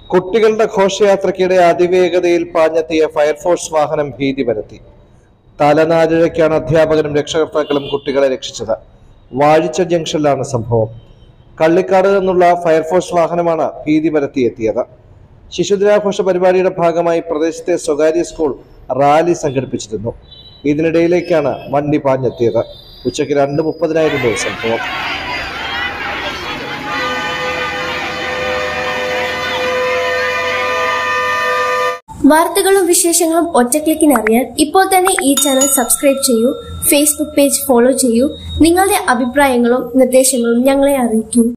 കുട്ടികളുടെ ഘോഷയാത്രയ്ക്കിടെ അതിവേഗതയിൽ പാഞ്ഞെത്തിയ ഫയർഫോഴ്സ് വാഹനം ഭീതി പരത്തി തലനാരിഴയ്ക്കാണ് അധ്യാപകനും രക്ഷകർത്താക്കളും കുട്ടികളെ രക്ഷിച്ചത് വാഴിച്ച ജംഗ്ഷനിലാണ് സംഭവം കള്ളിക്കാട് നിന്നുള്ള ഫയർഫോഴ്സ് വാഹനമാണ് ഭീതി പരത്തി എത്തിയത് ശിശുദിനാഘോഷ പരിപാടിയുടെ ഭാഗമായി പ്രദേശത്തെ സ്വകാര്യ സ്കൂൾ റാലി സംഘടിപ്പിച്ചിരുന്നു ഇതിനിടയിലേക്കാണ് വണ്ടി പാഞ്ഞെത്തിയത് ഉച്ചയ്ക്ക് രണ്ട് മുപ്പതിനായിരുന്നു സംഭവം വാർത്തകളും വിശേഷങ്ങളും ഒറ്റക്ലിക്കിന് അറിയാൻ ഇപ്പോൾ തന്നെ ഈ ചാനൽ സബ്സ്ക്രൈബ് ചെയ്യൂ ഫേസ്ബുക്ക് പേജ് ഫോളോ ചെയ്യൂ നിങ്ങളുടെ അഭിപ്രായങ്ങളും നിർദ്ദേശങ്ങളും ഞങ്ങളെ അറിയിക്കൂ